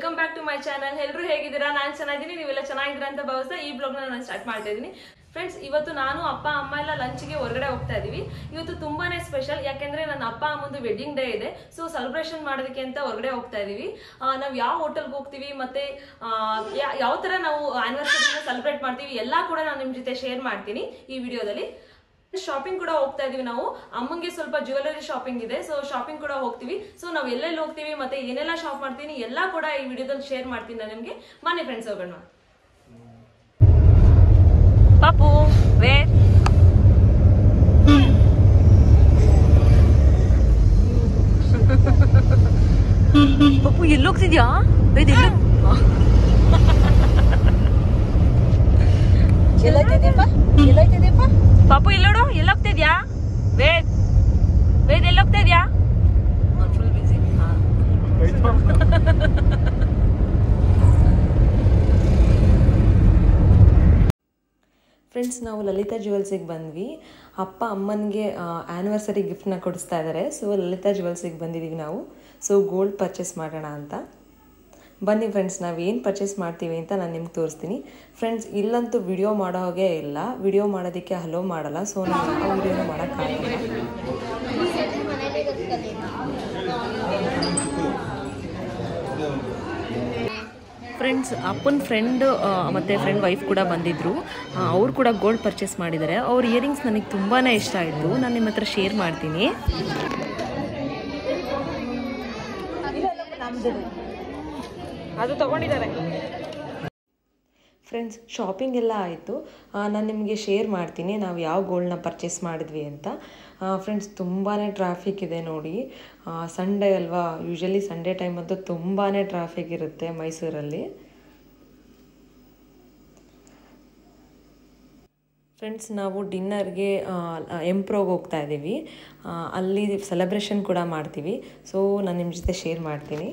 welcome back to my channel ಎಲ್ಲರೂ ಹೇಗಿದ್ದೀರಾ ನಾನು ಚೆನ್ನಾಗಿದ್ದೀನಿ ನೀವೆಲ್ಲ ಚೆನ್ನಾಗಿದ್ದೀರಾ ಅಂತ ಭಾವಿಸ್ತಾ ಈ ಬ್ಲಾಗ್ನ ನಾನು ಸ್ಟಾರ್ಟ್ ಮಾಡ್ತಾ ಇದ್ದೀನಿ ಫ್ರೆಂಡ್ಸ್ ಇವತ್ತು ನಾನು ಅಪ್ಪ ಅಮ್ಮ ಎಲ್ಲ ಲಂಚ್ಗೆ ಹೊರಗಡೆ ಹೋಗ್ತಾ ಇದೀವಿ ಇವತ್ತು ತುಂಬಾನೇ ಸ್ಪೆಷಲ್ ಯಾಕೆಂದ್ರೆ ನನ್ನ ಅಪ್ಪ ಅಮ್ಮಂದು ವೆಡ್ಡಿಂಗ್ ಡೇ ಇದೆ ಸೊ ಸೆಲೆಬ್ರೇಷನ್ ಮಾಡೋದಕ್ಕೆ ಅಂತ ಹೊರಗಡೆ ಹೋಗ್ತಾ ಇದೀವಿ ಆ, ನಾವು ಯಾವ ಹೋಟೆಲ್ಗೆ ಹೋಗ್ತೀವಿ ಮತ್ತೆ ಆ, ಯಾ- ಯಾವ ತರ ನಾವು ಆನಿವರ್ಸರಿನ ಸೆಲೆಬ್ರೇಟ್ ಮಾಡ್ತೀವಿ ಎಲ್ಲ ಕೂಡ ನಾನು ನಿಮ್ ಜೊತೆ ಶೇರ್ ಮಾಡ್ತೀನಿ ಈ ವಿಡಿಯೋದಲ್ಲಿ ಶಾಪಿಂಗ್ ಕೂಡ ಹೋಗ್ತಾ ಇದೀವಿ ನಾವು ಅಮ್ಮಂಗೆ ಸ್ವಲ್ಪ ಜ್ಯುವೆಲರಿ ಶಾಪಿಂಗ್ ಇದೆ ಸೊ ಶಾಪಿಂಗ್ ಕೂಡ ಹೋಗ್ತೀವಿ ಸೊ ನಾವು ಎಲ್ಲೆಲ್ಲಿ ಹೋಗ್ತೀವಿ ಮತ್ತೆ ಏನೆಲ್ಲ ಶಾಪ್ ಮಾಡ್ತೀನಿ ಎಲ್ಲ ಕೂಡ ಈ ವಿಡಿಯೋದಲ್ಲಿ ಶೇರ್ ಮಾಡ್ತೀನಿ ನಾನು ನಿಮ್ಗೆ ಮನೆ ಫ್ರೆಂಡ್ಸ್ ಹೋಗೋಣ ಪಾಪು ವೇ ಪಪ್ಪು ಎಲ್ಲೋಗ್ತಿದ್ಯಾ ವೇದ್ ಎಲ್ಲೋ ಎಲ್ಲೈತಿದೆಯಪ್ಪ ಎಲ್ಲೈತಿದೆಯಪ್ಪ ಪಾಪು ಎಲ್ಲೋಡು ಎಲ್ಲೋಗ್ತಿದ್ಯಾ ವೇದ್ ವೇದ್ ಎಲ್ಲೋಗ್ತಾ ಇದ್ಯಾ ಫುಲ್ ಬಿಸಿ ಫ್ರೆಂಡ್ಸ್ ನಾವು ಲಲಿತಾ ಜ್ಯುವೆಲ್ಸಿಗೆ ಬಂದ್ವಿ ಅಪ್ಪ ಅಮ್ಮನಿಗೆ ಆ್ಯನಿವರ್ಸರಿ ಗಿಫ್ಟ್ನ ಕೊಡಿಸ್ತಾ ಇದ್ದಾರೆ ಸೊ ಲಲಿತಾ ಜ್ಯುವೆಲ್ಸಿಗೆ ಬಂದಿದ್ದೀವಿ ನಾವು ಸೊ ಗೋಲ್ಡ್ ಪರ್ಚೇಸ್ ಮಾಡೋಣ ಅಂತ ಬನ್ನಿ ಫ್ರೆಂಡ್ಸ್ ನಾವು ಏನು ಪರ್ಚೇಸ್ ಮಾಡ್ತೀವಿ ಅಂತ ನಾನು ನಿಮ್ಗೆ ತೋರಿಸ್ತೀನಿ ಫ್ರೆಂಡ್ಸ್ ಇಲ್ಲಂತೂ ವಿಡಿಯೋ ಮಾಡೋ ಹಾಗೆ ಇಲ್ಲ ವಿಡಿಯೋ ಮಾಡೋದಕ್ಕೆ ಹಲೋ ಮಾಡಲ್ಲ ಸೊ ನಾವು ಯಾವ ವಿಡಿಯೋನೂ ಮಾಡೋಕ್ಕಾಗಲ್ಲ ಫ್ರೆಂಡ್ಸ್ ಅಪ್ಪನ ಫ್ರೆಂಡ್ ಮತ್ತು ಫ್ರೆಂಡ್ ವೈಫ್ ಕೂಡ ಬಂದಿದ್ದರು ಅವ್ರು ಕೂಡ ಗೋಲ್ಡ್ ಪರ್ಚೇಸ್ ಮಾಡಿದ್ದಾರೆ ಅವ್ರ ಇಯರಿಂಗ್ಸ್ ನನಗೆ ತುಂಬಾ ಇಷ್ಟ ಆಯಿತು ನಾನು ನಿಮ್ಮ ಹತ್ರ ಶೇರ್ ಮಾಡ್ತೀನಿ ಅದು ತಗೊಂಡಿದ್ದಾರೆ ಫ್ರೆಂಡ್ಸ್ ಶಾಪಿಂಗ್ ಎಲ್ಲ ಆಯಿತು ನಾನು ನಿಮಗೆ ಶೇರ್ ಮಾಡ್ತೀನಿ ನಾವು ಯಾವ ಗೋಲ್ಡ್ನ ಪರ್ಚೇಸ್ ಮಾಡಿದ್ವಿ ಅಂತ ಫ್ರೆಂಡ್ಸ್ ತುಂಬಾ ಟ್ರಾಫಿಕ್ ಇದೆ ನೋಡಿ ಸಂಡೇ ಅಲ್ವಾ ಯೂಶಲಿ ಸಂಡೇ ಟೈಮ್ ಅಂತೂ ತುಂಬಾ ಟ್ರಾಫಿಕ್ ಇರುತ್ತೆ ಮೈಸೂರಲ್ಲಿ ಫ್ರೆಂಡ್ಸ್ ನಾವು ಡಿನ್ನರ್ಗೆ ಎಂಪ್ರೋಗೆ ಹೋಗ್ತಾ ಇದ್ದೀವಿ ಆ, ಅಲ್ಲಿ ಸೆಲೆಬ್ರೇಷನ್ ಕೂಡ ಮಾಡ್ತೀವಿ ಸೊ ನಾನು ನಿಮ್ಮ ಜೊತೆ ಶೇರ್ ಮಾಡ್ತೀನಿ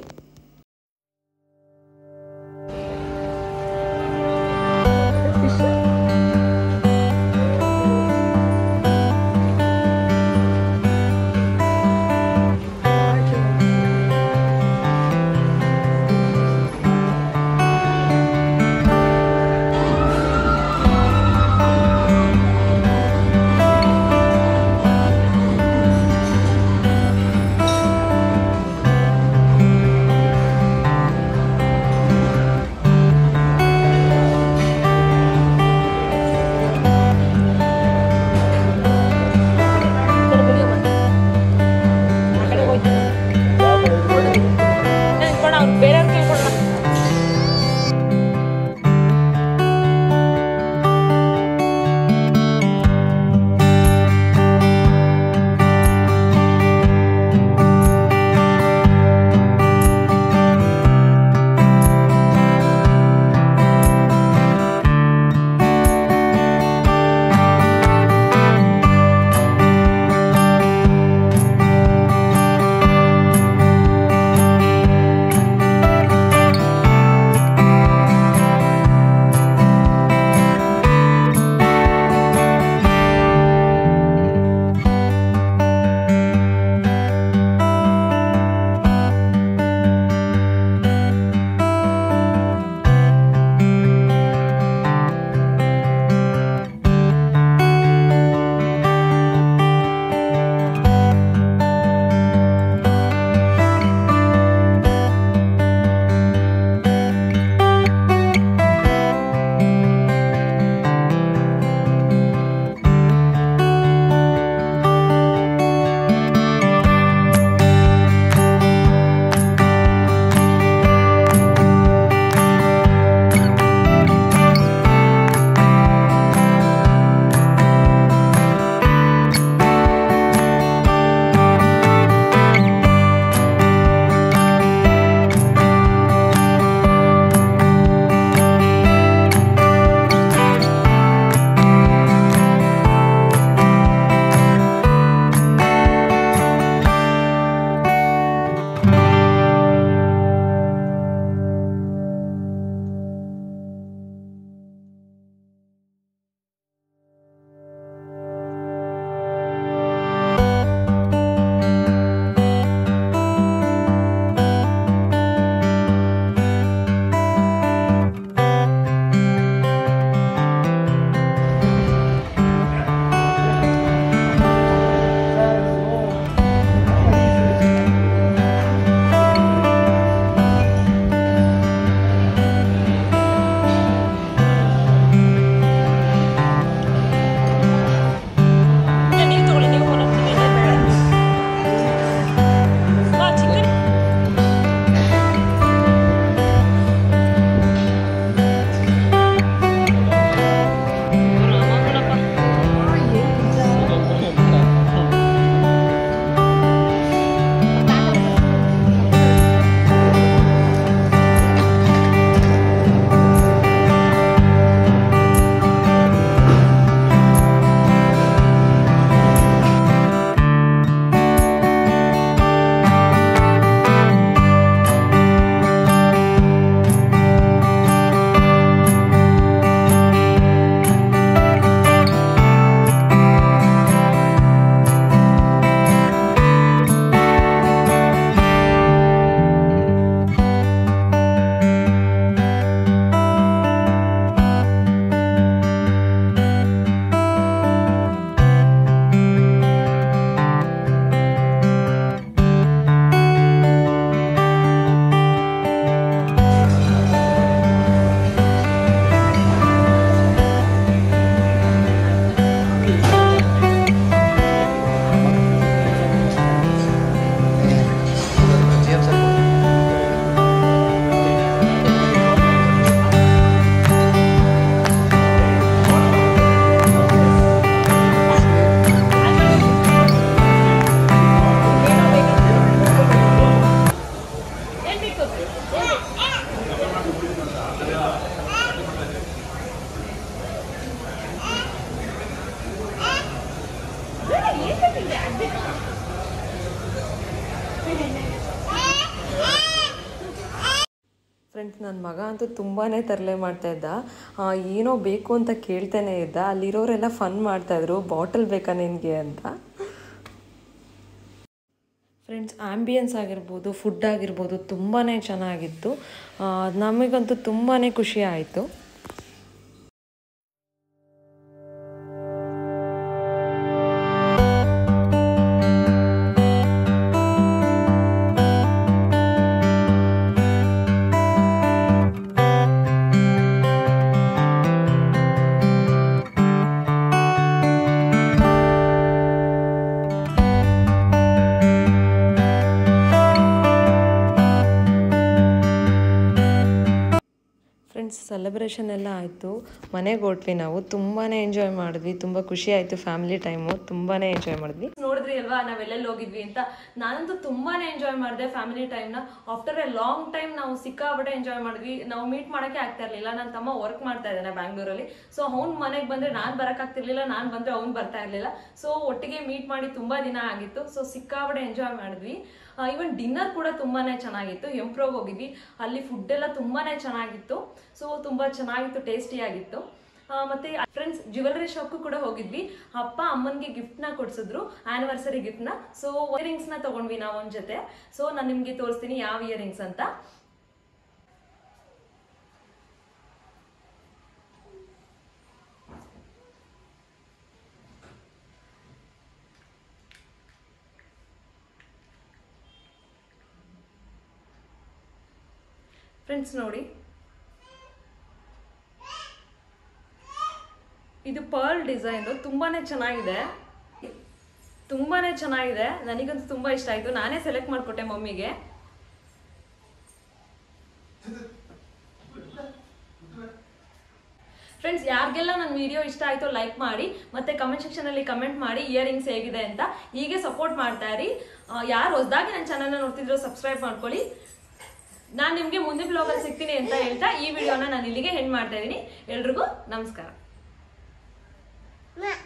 ಫ್ರೆಂಡ್ಸ್ ನನ್ನ ಮಗ ಅಂತೂ ತುಂಬಾ ತರಲೆ ಮಾಡ್ತಾ ಇದ್ದ ಆ, ಏನೋ ಬೇಕು ಅಂತ ಕೇಳ್ತಾನೆ ಇದ್ದ ಅಲ್ಲಿರೋರೆಲ್ಲ ಫನ್ ಮಾಡ್ತಾಯಿದ್ರು ಬಾಟಲ್ ಬೇಕಾ ನಿನಗೆ ಅಂತ ಫ್ರೆಂಡ್ಸ್ ಆ್ಯಂಬಿಯನ್ಸ್ ಆಗಿರ್ಬೋದು ಫುಡ್ ಆಗಿರ್ಬೋದು ತುಂಬಾ ಚೆನ್ನಾಗಿತ್ತು ಆ, ನಮಗಂತೂ ತುಂಬಾ ಖುಷಿ ಆಯಿತು ಫ್ರೆಂಡ್ಸ್ ಸೆಲೆಬ್ರೇಷನ್ ಎಲ್ಲ ಆಯಿತು ಮನೆಗೆ ಹೊರಟ್ವಿ ನಾವು ತುಂಬಾ ಎಂಜಾಯ್ ಮಾಡಿದ್ವಿ ತುಂಬ ಖುಷಿ ಆಯಿತು ಫ್ಯಾಮಿಲಿ ಟೈಮು ತುಂಬಾ ಎಂಜಾಯ್ ಮಾಡಿದ್ವಿ ನೋಡಿದ್ರಿ ಅಲ್ವಾ ನಾವೆಲ್ಲೆಲ್ಲಿ ಹೋಗಿದ್ವಿ ಅಂತ ನಾನಂತೂ ತುಂಬಾನೇ ಎಂಜಾಯ್ ಮಾಡಿದೆ ಫ್ಯಾಮಿಲಿ ಟೈಮ್ನ ಆಫ್ಟರ್ ಎ ಲಾಂಗ್ ಟೈಮ್ ನಾವು ಸಿಕ್ಕಾಪಟ್ಟೆ ಎಂಜಾಯ್ ಮಾಡಿದ್ವಿ ನಾವು ಮೀಟ್ ಮಾಡಕ್ಕೆ ಆಗ್ತಾ ಇರ್ಲಿಲ್ಲ ನನ್ನ ತಮ್ಮ ವರ್ಕ್ ಮಾಡ್ತಾ ಇದ್ದಾನೆ ಬ್ಯಾಂಗ್ಳೂರಲ್ಲಿ ಸೊ ಅವ್ನ್ ಮನೆಗೆ ಬಂದ್ರೆ ನಾನ್ ಬರಕ್ ಆಗ್ತಿರ್ಲಿಲ್ಲ ನಾನ್ ಬಂದ್ರೆ ಅವ್ನ್ ಬರ್ತಾ ಇರ್ಲಿಲ್ಲ ಸೊ ಒಟ್ಟಿಗೆ ಮೀಟ್ ಮಾಡಿ ತುಂಬಾ ದಿನ ಆಗಿತ್ತು ಸೊ ಸಿಕ್ಕಾಪಟ್ಟೆ ಎಂಜಾಯ್ ಮಾಡಿದ್ವಿ ಇವನ್ ಡಿನ್ನರ್ ಕೂಡ ತುಂಬಾನೇ ಚೆನ್ನಾಗಿತ್ತು ಎಂಪ್ರೋಗ್ ಹೋಗಿದ್ವಿ ಅಲ್ಲಿ ಫುಡ್ ಎಲ್ಲ ತುಂಬಾನೇ ಚೆನ್ನಾಗಿತ್ತು ಸೊ ತುಂಬಾ ಚೆನ್ನಾಗಿತ್ತು ಟೇಸ್ಟಿ ಆಗಿತ್ತು ಆ, ಮತ್ತೆ ಫ್ರೆಂಡ್ಸ್ ಜ್ಯುವೆಲರಿ ಶಾಪ್ಗೂ ಕೂಡ ಹೋಗಿದ್ವಿ ಅಪ್ಪ ಅಮ್ಮನಿಗೆ ಗಿಫ್ಟ್ನ ಕೊಡ್ಸಿದ್ರು ಆನಿವರ್ಸರಿ ಗಿಫ್ಟ್ನ ಸೊ ಇಯರಿಂಗ್ಸ್ನ ತಗೊಂಡ್ವಿ ನಾವು ಒಂದ್ ಜೊತೆ ಸೊ ನಾನು ನಿಮ್ಗೆ ತೋರಿಸ್ತೀನಿ ಯಾವ ಇಯರಿಂಗ್ಸ್ ಅಂತ ಫ್ರೆಂಡ್ಸ್ ನೋಡಿ ಇದು ಪರ್ಲ್ ಡಿಸೈನ್ ತುಂಬಾನೇ ಚೆನ್ನಾಗಿದೆ ತುಂಬಾನೇ ಚೆನ್ನಾಗಿದೆ ನನಗಂತೂ ತುಂಬಾ ಇಷ್ಟ ಆಯ್ತು ನಾನೇ ಸೆಲೆಕ್ಟ್ ಮಾಡ್ಕೊಟ್ಟೆ ಮಮ್ಮಿಗೆ ಫ್ರೆಂಡ್ಸ್ ಯಾರಿಗೆಲ್ಲ ನನ್ನ ವಿಡಿಯೋ ಇಷ್ಟ ಆಯ್ತು ಲೈಕ್ ಮಾಡಿ ಮತ್ತೆ ಕಮೆಂಟ್ ಸೆಕ್ಷನ್ ಅಲ್ಲಿ ಕಮೆಂಟ್ ಮಾಡಿ ಇಯರಿಂಗ್ಸ್ ಹೇಗಿದೆ ಅಂತ ಹೀಗೆ ಸಪೋರ್ಟ್ ಮಾಡ್ತಾ ಇರಿ ಯಾರು ಹೊಸದಾಗಿ ನನ್ನ ಚಾನಲ್ನ ನೋಡ್ತಿದ್ರು ಸಬ್ಸ್ಕ್ರೈಬ್ ಮಾಡ್ಕೊಳ್ಳಿ ನಾನು ನಿಮಗೆ ಮುಂದೆ ಬ್ಲಾಗಲ್ಲಿ ಸಿಗ್ತೀನಿ ಅಂತ ಹೇಳ್ತಾ ಈ ವಿಡಿಯೋನ ನಾನು ಇಲ್ಲಿಗೆ ಹೆಣ್ಣು ಮಾಡ್ತಾ ಇದ್ದೀನಿ ಎಲ್ರಿಗೂ ನಮಸ್ಕಾರ